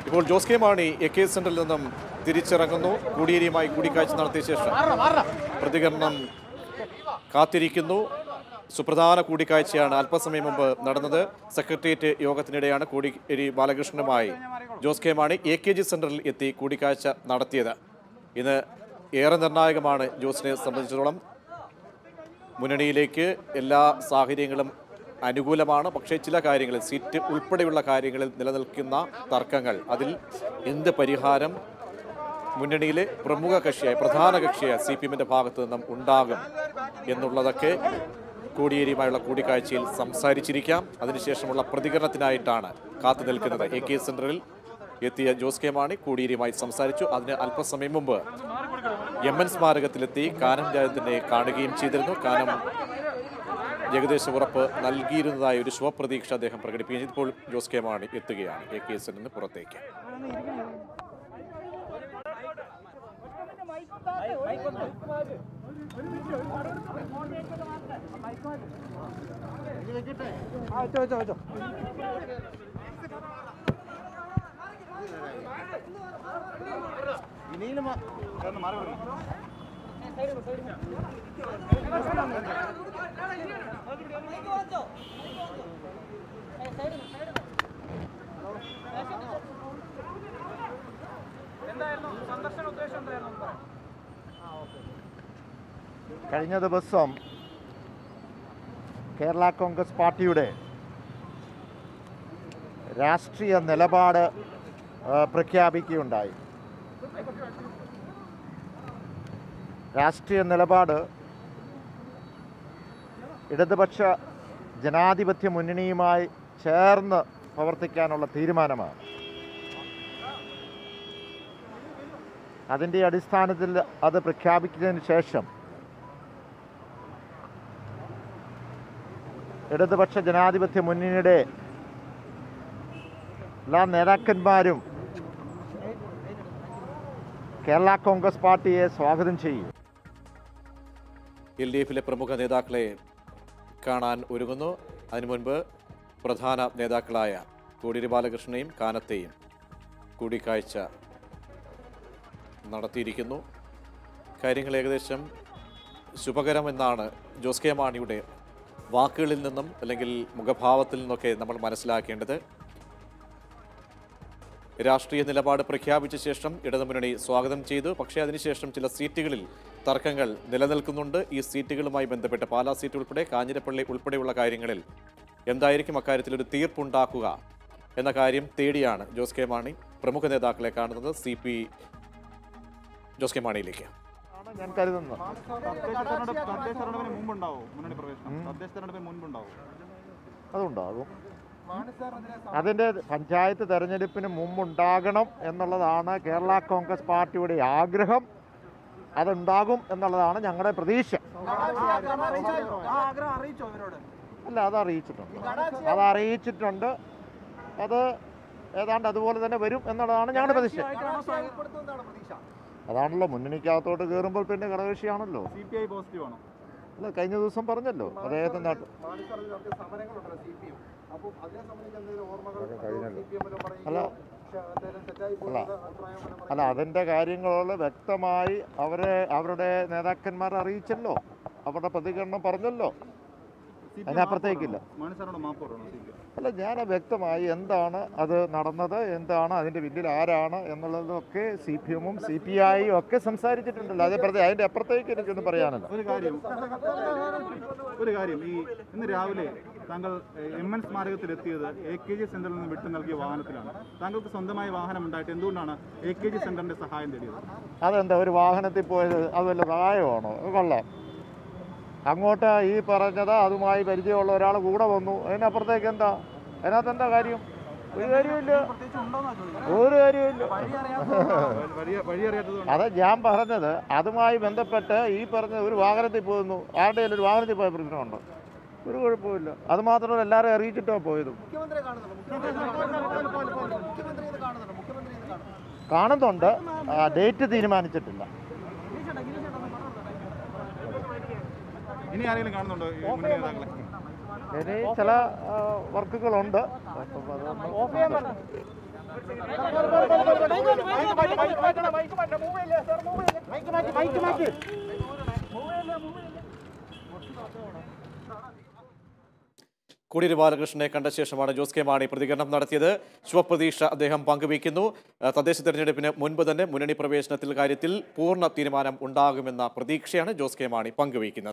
ഇപ്പോൾ Jose K Mani A K സെന്ററിൽ നിന്നും തിരിച്ചിറങ്ങുന്നു കോടിയേരിയുമായി കൂടിക്കാഴ്ച നടത്തിയ ശേഷം പ്രതികരണം കാത്തിരിക്കുന്നു സുപ്രധാന കൂടിക്കാഴ്ചയാണ് അല്പസമയം മുമ്പ് നടന്നത് സെക്രട്ടേറിയറ്റ് യോഗത്തിനിടെയാണ് കോടിയേരി ബാലകൃഷ്ണനുമായി Jose K Mani A K G സെന്ററിൽ എത്തി കൂടിക്കാഴ്ച നടത്തിയത് ഇന്ന് ഏറെ നിർണായകമാണ് ജോസിനെ സംബന്ധിച്ചിടത്തോളം മുന്നണിയിലേക്ക് എല്ലാ സാഹചര്യങ്ങളും അനുകൂലമാണ് പക്ഷേ ചില കാര്യങ്ങളിൽ സീറ്റ് ഉൾപ്പെടെയുള്ള കാര്യങ്ങളിൽ നിലനിൽക്കുന്ന തർക്കങ്ങൾ അതിൽ എന്ത് പരിഹാരം മുന്നണിയിലെ പ്രമുഖ കക്ഷിയായ പ്രധാന കക്ഷിയായ സി പി എമ്മിൻ്റെ ഭാഗത്തു നിന്നും ഉണ്ടാകും എന്നുള്ളതൊക്കെ കോടിയേരിയുമായുള്ള കൂടിക്കാഴ്ചയിൽ സംസാരിച്ചിരിക്കാം അതിനുശേഷമുള്ള പ്രതികരണത്തിനായിട്ടാണ് കാത്തു നിൽക്കുന്നത് എ കെ സെന്ററിൽ എത്തിയ ജോസ് കെ മാണി കോടിയേരിയുമായി സംസാരിച്ചു അതിന് അല്പസമയം മുമ്പ് എം എൻ സ്മാരകത്തിലെത്തി കാനം രാജത്തിനെ കാണുകയും ചെയ്തിരുന്നു കാനം ഏകദേശം ഉറപ്പ് നൽകിയിരുന്നതായ ഒരു ശുഭപ്രതീക്ഷ അദ്ദേഹം പ്രകടിപ്പിക്കുകയും ചെയ്തു. ഇപ്പോൾ ജോസ് കെ മാണി എത്തുകയാണ് എ കെ എസിൽ നിന്ന് പുറത്തേക്ക് കഴിഞ്ഞ ദിവസം കേരള കോൺഗ്രസ് പാർട്ടിയുടെ രാഷ്ട്രീയ നിലപാട് ആ, പ്രഖ്യാപിക്കുകയുണ്ടായി രാഷ്ട്രീയ നിലപാട് ഇടതുപക്ഷ ജനാധിപത്യ മുന്നണിയുമായി ചേർന്ന് പ്രവർത്തിക്കാനുള്ള തീരുമാനമാണ് അതിൻ്റെ അടിസ്ഥാനത്തിൽ അത് പ്രഖ്യാപിക്കുന്നതിന് ശേഷം ഇടതുപക്ഷ ജനാധിപത്യ മുന്നണിയുടെ എല്ലാ നേതാക്കന്മാരും കേരള കോൺഗ്രസ് പാർട്ടിയെ സ്വാഗതം ചെയ്യും എൽ ഡി എഫിലെ പ്രമുഖ നേതാക്കളെ കാണാൻ ഒരുങ്ങുന്നു അതിനു മുൻപ് പ്രധാന നേതാക്കളായ കോടിയേരി ബാലകൃഷ്ണനെയും കാനത്തെയും കൂടിക്കാഴ്ച നടത്തിയിരിക്കുന്നു കാര്യങ്ങൾ ഏകദേശം ശുഭകരമെന്നാണ് ജോസ് കെ മാണിയുടെ വാക്കുകളിൽ നിന്നും അല്ലെങ്കിൽ മുഖഭാവത്തിൽ നിന്നൊക്കെ നമ്മൾ മനസ്സിലാക്കേണ്ടത് രാഷ്ട്രീയ നിലപാട് പ്രഖ്യാപിച്ച ശേഷം ഇടതുമുന്നണി സ്വാഗതം ചെയ്തു പക്ഷേ അതിനുശേഷം ചില സീറ്റുകളിൽ തർക്കങ്ങൾ നിലനിൽക്കുന്നുണ്ട് ഈ സീറ്റുകളുമായി ബന്ധപ്പെട്ട് പാലാ സീറ്റ് ഉൾപ്പെടെ കാഞ്ഞിരപ്പള്ളി ഉൾപ്പെടെയുള്ള കാര്യങ്ങളിൽ എന്തായിരിക്കും അക്കാര്യത്തിൽ ഒരു തീർപ്പുണ്ടാക്കുക എന്ന കാര്യം തേടിയാണ് ജോസ് കെ മാണി പ്രമുഖ നേതാക്കളെ കാണുന്നത് സി പി ജോസ് കെ മാണിയിലേക്ക് ആണ് ഞാൻ കരുതുന്നത് തദ്ദേശ തെരഞ്ഞെടുപ്പ് തദ്ദേശ തെരഞ്ഞെടുപ്പിന് മുമ്പുണ്ടാവും മുന്നണി പ്രവേശനം തദ്ദേശ തെരഞ്ഞെടുപ്പിന് മുൻപുണ്ടാവും അതുണ്ടാകും അതിൻ്റെ പഞ്ചായത്ത് തെരഞ്ഞെടുപ്പിന് മുമ്പുണ്ടാകണം എന്നുള്ളതാണ് കേരള കോൺഗ്രസ് പാർട്ടിയുടെ ആഗ്രഹം അതുണ്ടാകും എന്നുള്ളതാണ് ഞങ്ങളുടെ പ്രതീക്ഷ അല്ല അത് അറിയിച്ചിട്ടുണ്ട് അത് അറിയിച്ചിട്ടുണ്ട് അത് ഏതാണ്ട് അതുപോലെ തന്നെ വരും എന്നുള്ളതാണ് ഞങ്ങളുടെ പ്രതീക്ഷ അതാണല്ലോ മുന്നണിക്കകത്തോട്ട് കയറുമ്പോൾ പിന്നെ ഘടകകക്ഷിയാണല്ലോ സി പി ഐ പോസിറ്റീവ് ആണോ അല്ല കഴിഞ്ഞ ദിവസം പറഞ്ഞല്ലോ അദ്ദേഹത്തിൻ്റെ നാട്ടിൽ അല്ല അല്ല അല്ല അതിൻ്റെ കാര്യങ്ങൾ വ്യക്തമായി അവരെ അവരുടെ നേതാക്കന്മാർ അറിയിച്ചല്ലോ അവരുടെ പ്രതികരണം പറഞ്ഞല്ലോ അതിനപ്പുറത്തേക്കില്ല മാണിസാറിനോട് മാപ്പ് പറയണോ സി പി ഐ അല്ല ഞാൻ വ്യക്തമായി എന്താണ് അത് നടന്നത് എന്താണ് അതിൻ്റെ പിന്നിൽ ആരാണ് എന്നുള്ളതൊക്കെ സി പി എമ്മും സി പി ഐയും ഒക്കെ സംസാരിച്ചിട്ടുണ്ടല്ലോ അതേ പ്രതി അതിൻ്റെ അപ്പുറത്തേക്ക് എനിക്കൊന്നും പറയാനില്ല ഒരു കാര്യം ഒരു കാര്യം ഈ ഇന്ന് രാവിലെ താങ്കൾ എം എൻ സ്മാരകത്തിൽ എത്തിയത് എ കെ ജി സെന്ററിൽ നിന്ന് വിട്ടു നൽകിയ വാഹനത്തിലാണ് താങ്കൾക്ക് സ്വന്തമായി വാഹനം ഉണ്ടായിട്ട് എന്തുകൊണ്ടാണ് എ കെ ജി സെന്ററിന്റെ സഹായം തേടിയത് അതെന്താ ഒരു വാഹനത്തിൽ പോയത് അത് വല്ല സഹായമാണോ അത് കൊള്ളാം അങ്ങോട്ട് ഈ പറഞ്ഞത് അതുമായി പരിചയമുള്ള ഒരാൾ കൂടെ വന്നു അതിനപ്പുറത്തേക്ക് എന്താ അതിനകത്ത് എന്താ കാര്യം ഒരു കാര്യമില്ല ഒരു കാര്യമില്ല വഴി വഴി അറിയാത്തത് അത് ഞാൻ പറഞ്ഞത് അതുമായി ബന്ധപ്പെട്ട് ഈ പറഞ്ഞ ഒരു വാഹനത്തിൽ പോകുന്നു ആരുടെയും ഒരു വാഹനത്തിൽ പോയ പ്രശ്നമുണ്ട് ഒരു കുഴപ്പമില്ല അത് മാത്രമല്ല എല്ലാവരെയും അറിയിച്ചിട്ടാണ് പോയതും കാണുന്നുണ്ട് ആ, ഡേറ്റ് തീരുമാനിച്ചിട്ടില്ല ഇനി ആരെങ്കിലും കാണുന്നുണ്ടോ ഈ മുന്നണി നേതാക്കളെ ഇനി ചില ആ, വർക്കുകളുണ്ട് അപ്പം അത് നമ്മൾ കോടിയേരി ബാലകൃഷ്ണനെ കണ്ട ശേഷമാണ് ജോസ് കെ മാണി പ്രതികരണം നടത്തിയത് ശുഭപ്രതീക്ഷ അദ്ദേഹം പങ്കുവയ്ക്കുന്നു ആ, തദ്ദേശ തെരഞ്ഞെടുപ്പിന് മുൻപ് തന്നെ മുന്നണി പ്രവേശനത്തിൽ കാര്യത്തിൽ പൂർണ്ണ തീരുമാനം ഉണ്ടാകുമെന്ന പ്രതീക്ഷയാണ് ജോസ് കെ മാണി പങ്കുവയ്ക്കുന്നത്